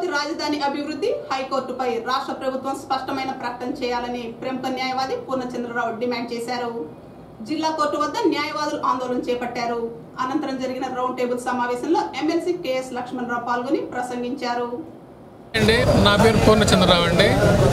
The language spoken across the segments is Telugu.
రాజధాని అభివృద్ధి హైకోర్టుపై రాష్ట్ర ప్రభుత్వం స్పష్టమైన ప్రకటన చేయాలని ప్రముఖ న్యాయవాది పూర్ణచంద్రరావు డిమాండ్ చేశారు జిల్లా కోర్టు వద్ద న్యాయవాదులు ఆందోళన చేపట్టారు అనంతరం జరిగిన రౌండ్ టేబుల్ సమావేశంలో ఎమ్మెల్సీ కెఎస్ లక్ష్మణరావు పాల్గొని ప్రసంగించారు అండి నా పేరు పూర్ణచంద్రరావు అండి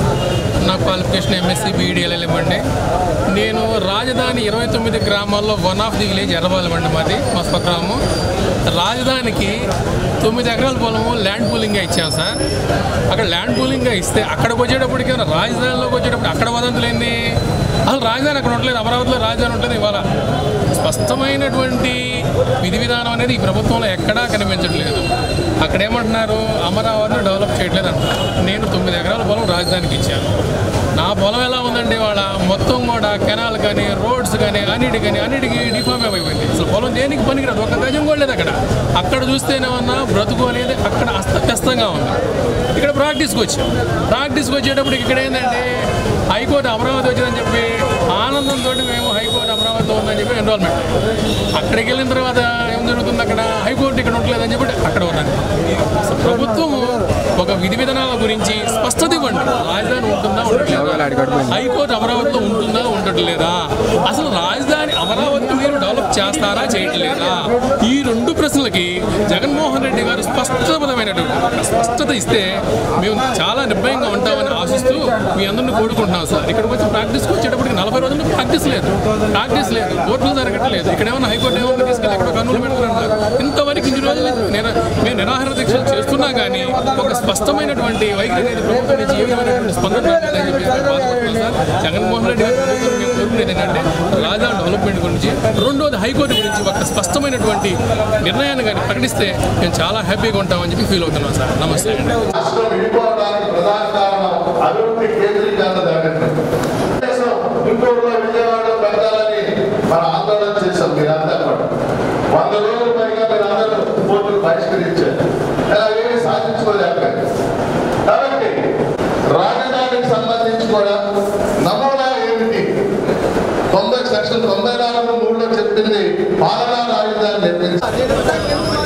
నా క్వాలిఫికేషన్ ఎంఎస్సీ బీఈడీఎల్ఎం అండి నేను రాజధాని ఇరవై తొమ్మిది గ్రామాల్లో one of the village Errabalem అండి మాది మా స్వగ్రామం రాజధానికి తొమ్మిది ఎకరాల పొలము ల్యాండ్ పూలింగ్గా ఇచ్చాం సార్ అక్కడ ల్యాండ్ పూలింగ్గా ఇస్తే అక్కడికి వచ్చేటప్పటికి రాజధానిలోకి వచ్చేటప్పుడు అక్కడ వదంతులు ఏంది అసలు రాజధాని అక్కడ ఉండలేదు అమరావతిలో రాజధాని ఉంటుంది ఇవాళ స్పష్టమైనటువంటి విధి విధానం అనేది ఈ ప్రభుత్వంలో ఎక్కడా కనిపించట్లేదు అక్కడ ఏమంటున్నారు అమరావతిని డెవలప్ చేయట్లేదు అంటారు నేను తొమ్మిది ఎకరాల పొలం రాజధానికి ఇచ్చాను నా పొలం ఎలా ఉందండి వాళ్ళ మొత్తం కూడా కెనాల్ కానీ రోడ్స్ కానీ అన్నిటి కానీ అన్నిటికీ డిఫామ్ అయిపోయింది అసలు పొలం దేనికి పనికిరాదు ఒక గజం కూడా లేదు అక్కడ అక్కడ చూస్తేనేమన్నా బ్రతుకు అనేది అక్కడ అస్తవ్యస్తంగా ఉంది ఇక్కడ ప్రాక్టీస్కి వచ్చాం ప్రాక్టీస్కి వచ్చేటప్పుడు ఇక్కడ ఏంటంటే హైకోర్టు అమరావతి వచ్చిందని చెప్పి ఆనందంతో మేము హైకోర్టు అమరావతిలో ఉందని చెప్పి ఎన్రోల్మెంట్ అక్కడికి వెళ్ళిన తర్వాత ఏం జరుగుతుంది అక్కడ హైకోర్టు ఇక్కడ ఉండలేదని చెప్పి అక్కడ ఉన్నాను అసలు ప్రభుత్వము ఒక విధి విధానాల గురించి స్పష్టత ఇవ్వండి రాజధాని ఉంటుందా ఉండట్లేదా హైకోర్టు అమరావతిలో ఉంటుందా ఉండట్లేదా అసలు రాజధాని అమరావతి మీరు డెవలప్ చేస్తారా చేయట్లేదా ఈ రెండు ప్రశ్నలకి జగన్మోహన్ రెడ్డి గారు స్పష్టమైనటువంటి ఒక స్పష్టత ఇస్తే మేము చాలా నిర్భయంగా ఉంటామని ఆశిస్తూ మీ అందరిని కోరుకుంటున్నాం సార్ ఇక్కడికి వచ్చి ప్రాక్టీస్కి వచ్చేటప్పటికి నలభై రోజులు ప్రాక్టీస్ లేదు ప్రాక్టీస్ లేదు కోర్టులు జరగట్లేదు ఇక్కడ ఏమన్నా హైకోర్టు ఏమన్నా తీసుకెళ్ళి ఇక్కడ కర్నూలు పెడుతున్నారు ఇంతవరకు ఇన్ని రోజులు నిర మేము నిరాహార దీక్షలు చేస్తున్నా కానీ ఒక స్పష్టమైనటువంటి వైఖరి అనేది ప్రభుత్వం నుంచి ఏ విధమైనటువంటి స్పందన రాలేదని చెప్పి బాధపడుతున్నాం సార్ జగన్మోహన్ రెడ్డి గారు ప్రభుత్వం మేము కోరుకునేది ఏంటంటే రాజధాని డెవలప్మెంట్ గురించి రెండోది హైకోర్టు గురించి ఒక స్పష్టమైనటువంటి నిర్ణయాన్ని కానీ ప్రకటిస్తే మేము చాలా హ్యాపీగా ఉంటామని చెప్పి ఫీల్ అవుతున్నాం సార్ నమస్తే అండి రాష్ట్రం విడిపోవడానికి ప్రధాన కారణం అభివృద్ధి కేంద్రీకరణ జరగట్లేదు కనీసం గుంటూరులో విజయవాడ పెట్టాలని మన ఆందోళన చేశాం మీరంతా కూడా వంద రోజుల పైగా మీరు అందరూ కోర్టులు బహిష్కరించారు ఇలా ఏమి సాధించుకోలేకపోయారు కాబట్టి రాజధానికి సంబంధించి కూడా నమూనా ఏమిటి తొంభై సెక్షన్ తొంభై నాలుగు మూడులో చెప్పింది పాలనా రాజధాని నిర్మించాలి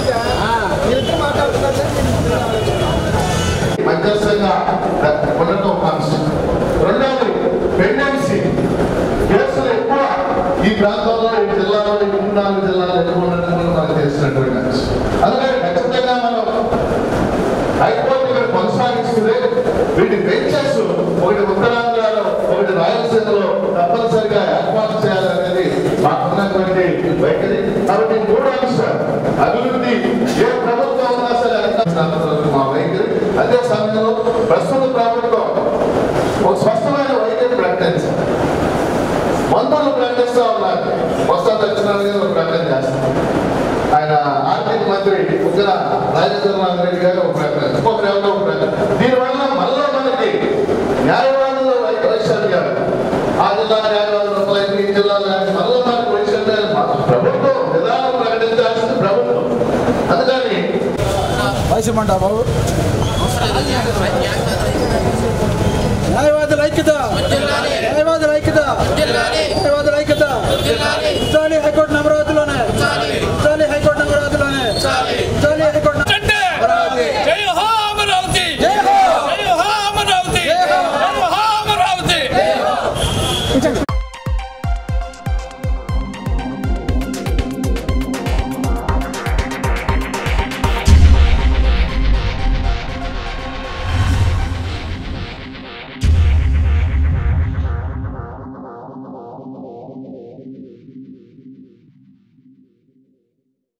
మధ్యస్థంగా ఉండటం ఒక అంశం రెండవది పెండెన్సీ కేసులు ఎక్కువ ఈ ప్రాంతంలో ఈ జిల్లాలో ఈ మూడు నాలుగు జిల్లాలో ఎక్కువ ఉండడం కూడా మనకు తెలిసినటువంటి అంశం అందుకని ఖచ్చితంగా మనం హైకోర్టు ఇక్కడ కొనసాగిస్తుంది వీటి బెంచెస్ ఒకటి ఉత్తరాంధ్రలో ఒకటి రాయలసీమలో తప్పనిసరిగా ఏర్పాటు చేయాలనేది మాకున్నటువంటి వైఖరి కాబట్టి ఈ మూడు అంశాలు అభివృద్ధి ఏ ప్రభుత్వం ఉన్నా సరే అధికారులు మా వైఖరి అదే సమయంలో ప్రస్తుత ప్రభుత్వం ఒక స్పష్టమైన వైఖరి ప్రకటించారు మంత్రులు ప్రకటిస్తూ ఉన్నారు వస్తా దక్షిణాలు గారు ఒక ప్రకటన చేస్తారు ఆయన ఆర్థిక మంత్రి ఉగ్ర రాజేంద్రనాథ్ రెడ్డి గారు ఒక ప్రకటన ఇంకొకరు ఎవరో ఒక ప్రకటన దీనివల్ల మళ్ళా మనకి న్యాయవాదులు వైశ్యాలు గారు ఆ జిల్లా న్యాయవాదులు ఒకలైతే ఈ జిల్లాలో కానీ మళ్ళా మనకి వైశ్యాలు ప్రభుత్వం విధానం ప్రకటించాల్సింది ప్రభుత్వం అందుకని వయసు బాబు రాజధాని